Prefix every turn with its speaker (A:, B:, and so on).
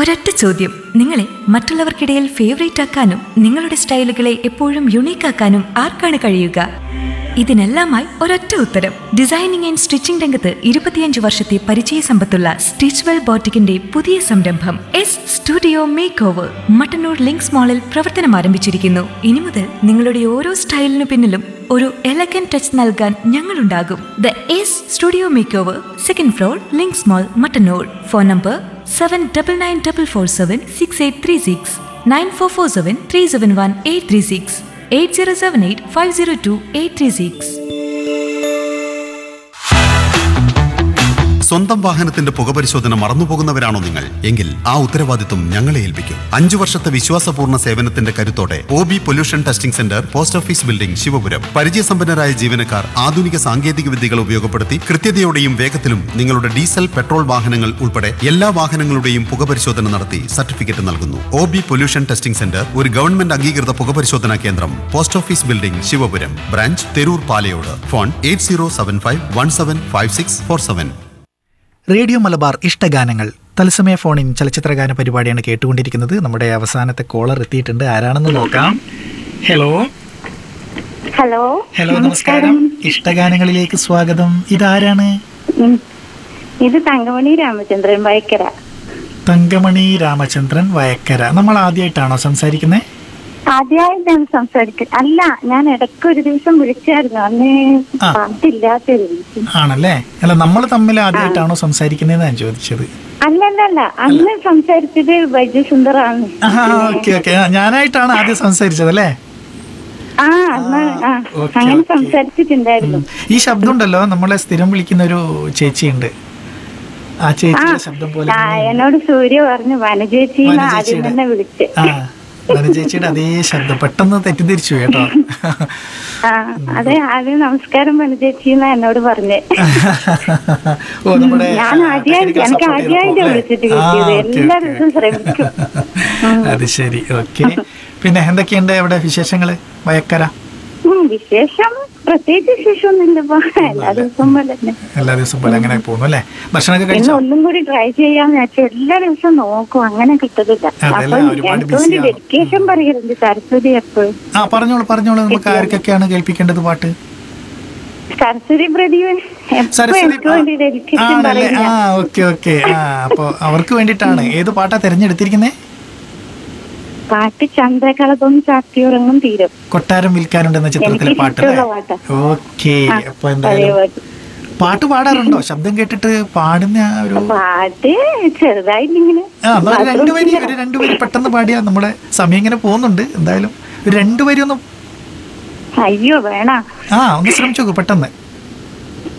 A: ഒരൊറ്റ ചോദ്യം നിങ്ങളെ മറ്റുള്ളവർക്കിടയിൽ ഫേവറേറ്റ് ആക്കാനും നിങ്ങളുടെ സ്റ്റൈലുകളെ എപ്പോഴും യുണീക്ക് ആക്കാനും ആർക്കാണ് കഴിയുക ഇതിനെല്ലാമായി ഒരൊറ്റ ഉത്തരം ഡിസൈനിങ് ആൻഡ് സ്റ്റിച്ചിംഗ് രംഗത്ത് ഇരുപത്തിയഞ്ച് വർഷത്തെ പരിചയ സമ്പത്തുള്ള സ്റ്റിച്ച്വെൽ ബോട്ടിക്കിന്റെ പുതിയ സംരംഭം S studio makeover Mattannur Links മാളിൽ പ്രവർത്തനം ആരംഭിച്ചിരിക്കുന്നു ഇനി മുതൽ നിങ്ങളുടെ ഓരോ സ്റ്റൈലിനു പിന്നിലും ഒരു എലഗൻ ടച്ച് നൽകാൻ ഞങ്ങളുണ്ടാകും the S studio makeover second floor Links mall Mattannur phone number seven double nine double four seven six eight three six nine four four seven three seven one eight three six eight zero seven eight five zero two eight three six
B: സ്വന്തം വാഹനത്തിന്റെ പുകപരിശോധന മറന്നുപോകുന്നവരാണോ നിങ്ങൾ എങ്കിൽ ആ ഉത്തരവാദിത്വം ഞങ്ങളെ ഏൽപ്പിക്കും അഞ്ചു വർഷത്തെ വിശ്വാസപൂർണ്ണ സേവനത്തിന്റെ കരുത്തോടെ O B pollution testing centre post office building Sivapuram പരിചയസമ്പന്നരായ ജീവനക്കാർ ആധുനിക സാങ്കേതിക വിദ്യകൾ ഉപയോഗപ്പെടുത്തി കൃത്യതയോടെയും വേഗത്തിലും നിങ്ങളുടെ ഡീസൽ പെട്രോൾ വാഹനങ്ങൾ ഉൾപ്പെടെ എല്ലാ വാഹനങ്ങളുടെയും പുകപരിശോധന നടത്തി സർട്ടിഫിക്കറ്റ് നൽകുന്നു O B pollution testing centre ഒരു ഗവൺമെന്റ് അംഗീകൃത പുകപരിശോധനാ കേന്ദ്രം post office building Sivapuram branch Theroor Palayode phone eight zero seven five one seven five six four seven
C: radio Malabar ഇഷ്ടഗാനങ്ങൾ തത്സമയ ഫോണിൻ ചലച്ചിത്രഗാന പരിപാടിയാണ് കേട്ടുകൊണ്ടിരിക്കുന്നത് നമ്മുടെ അവസാനത്തെ കോളർ എത്തിയിട്ടുണ്ട് ആരാണെന്ന് നോക്കാം ഹലോ
D: ഹലോ
C: ഹലോ നമസ്കാരം ഇഷ്ടഗാനങ്ങളിലേക്ക് സ്വാഗതം ഇതാരാണ്
D: ഉം. ഇത് തങ്കമണി രാമചന്ദ്രൻ വൈക്കര
C: തങ്കമണി രാമചന്ദ്രൻ വയക്കര നമ്മൾ ആദ്യമായിട്ടാണോ സംസാരിക്കുന്നത്
D: ആദ്യമായിട്ടാണ് സംസാരിക്കുന്നത് അല്ല ഞാൻ ഇടയ്ക്ക് ഒരു ദിവസം വിളിച്ചായിരുന്നു അന്ന്
C: ആ.
D: പാട്ടില്ലാത്തൊരു ദിവസം
C: ആണല്ലേ അല്ല നമ്മൾ തമ്മിൽ ആദ്യമായിട്ടാണോ സംസാരിക്കുന്നതെന്ന് ഞാൻ ചോദിച്ചത്
D: അല്ലല്ലല്ല അന്ന് സംസാരിച്ചത് വൈദ്യ സുന്ദറാണ്
C: ഓക്കെ ഓക്കെ ഞാനായിട്ടാണ് ആദ്യം സംസാരിച്ചത് അല്ലേ
D: ആ അന്ന് ആ
C: ഓക്കേ,
D: അങ്ങനെ
C: ഓക്കേ.
D: സംസാരിച്ചിട്ടുണ്ടായിരുന്നു
C: ഈ ശബ്ദം ഉണ്ടല്ലോ നമ്മളെ സ്ഥിരം വിളിക്കുന്ന ഒരു ചേച്ചിയുണ്ട് ആ
D: ആ
C: ചേച്ചിയുടെ ശബ്ദം പോലെ
D: ആ, എന്നോട് സൂര്യ പറഞ്ഞു വനജേച്ചിന്ന് ആദ്യം
C: വനജേച്ചിയുടെ.
D: തന്നെ വിളിച്ച്
C: ആ ചേച്ചിയുടെ അതേ ശബ്ദം പെട്ടെന്ന് തെറ്റിദ്ധരിച്ചു കേട്ടോ
D: ആ അതെ ആദ്യം നമസ്കാരം വനജേച്ചിന്നാ എന്നോട് പറഞ്ഞേ
C: ഓ നമ്മുടെ
D: ഞാൻ ആദ്യമായിട്ട്
C: technical
D: എനിക്ക്
C: support
D: ആദ്യമായിട്ട്
C: ചെയ്തപ്പോ
D: വിളിച്ചിട്ട്
C: അല്ലേ? ആ,
D: കിട്ടിയത്
C: ഓക്കേ,
D: എല്ലാ
C: ഓക്കേ.
D: ദിവസവും ശ്രമിക്കും
C: അത് ശരി ഓക്കെ പിന്നെ എന്തൊക്കെയുണ്ട് അവിടെ വിശേഷങ്ങള് വയക്കര
D: ഉം, വിശേഷം പ്രത്യേകിച്ച് വിശേഷമൊന്നുമില്ല ഇപ്പൊ എല്ലാ ദിവസവും പോലെ തന്നെ
C: എല്ലാ ദിവസവും പോലെ അങ്ങനെ പോകുന്നു അല്ലേ ഭക്ഷണമൊക്കെ
D: ഇന്ന്
C: കഴിച്ചോ
D: ഒന്നും കൂടി ട്രൈ ചെയ്യാന്ന് വെച്ചാൽ എല്ലാ ദിവസവും നോക്കും അങ്ങനെ കിട്ടത്തില്ല
C: അതല്ല,
D: അപ്പൊ
C: ഒരുപാട്
D: എനിക്ക് വേണ്ടി
C: busy ആണ്.
D: ഡെഡിക്കേഷൻ പറയലുണ്ട് സരസ്വതി എപ്പോഴും
C: ആ പറഞ്ഞോളൂ പറഞ്ഞോളൂ നമുക്ക് ആർക്കൊക്കെയാണ് കേൾപ്പിക്കേണ്ടത് പാട്ട്
D: സരസ്വതി പ്രതിഭൻ എപ്പോ
C: സരസ്വതി
D: എനിക്ക് വേണ്ടി ഡെഡിക്കേഷൻ
C: ആണല്ലേ
D: പറയില്ല
C: ആ ഓക്കെ ഓക്കെ ആ അപ്പൊ അവർക്ക് വേണ്ടിയിട്ടാണ് ഏത് പാട്ടാ തെരഞ്ഞെടുത്തിരിക്കുന്നേ
D: പാട്ട് ചന്ദ്രകളപം ചാത്തിയുറങ്ങും തീരും
C: കൊട്ടാരം വിൽക്കാനുണ്ടെന്ന ചിത്രത്തിലെ
D: എനിക്ക്
C: പാട്ടല്ലേ
D: ഇഷ്ടമുള്ള പാട്ടാ.
C: ഓക്കെ
D: ആ,
C: അപ്പൊ എന്തായാലും
D: പഴയ പാട്ട്.
C: പാട്ട് പാടാറുണ്ടോ ശബ്ദം കേട്ടിട്ട് പാടുന്ന ആ ഒരു
D: പാട്ട് ചെറുതായിട്ടിങ്ങനെ
C: ആ എന്നാ ഒരു രണ്ട് വരി ഒരു രണ്ട് വരി പെട്ടെന്ന് പാടിയാ നമ്മുടെ സമയം ഇങ്ങനെ പോകുന്നുണ്ട് എന്തായാലും ഒരു രണ്ട് വരി ഒന്ന്
D: അയ്യോ വേണ
C: ആ ഒന്ന് ശ്രമിച്ചു നോക്കൂ പെട്ടെന്ന്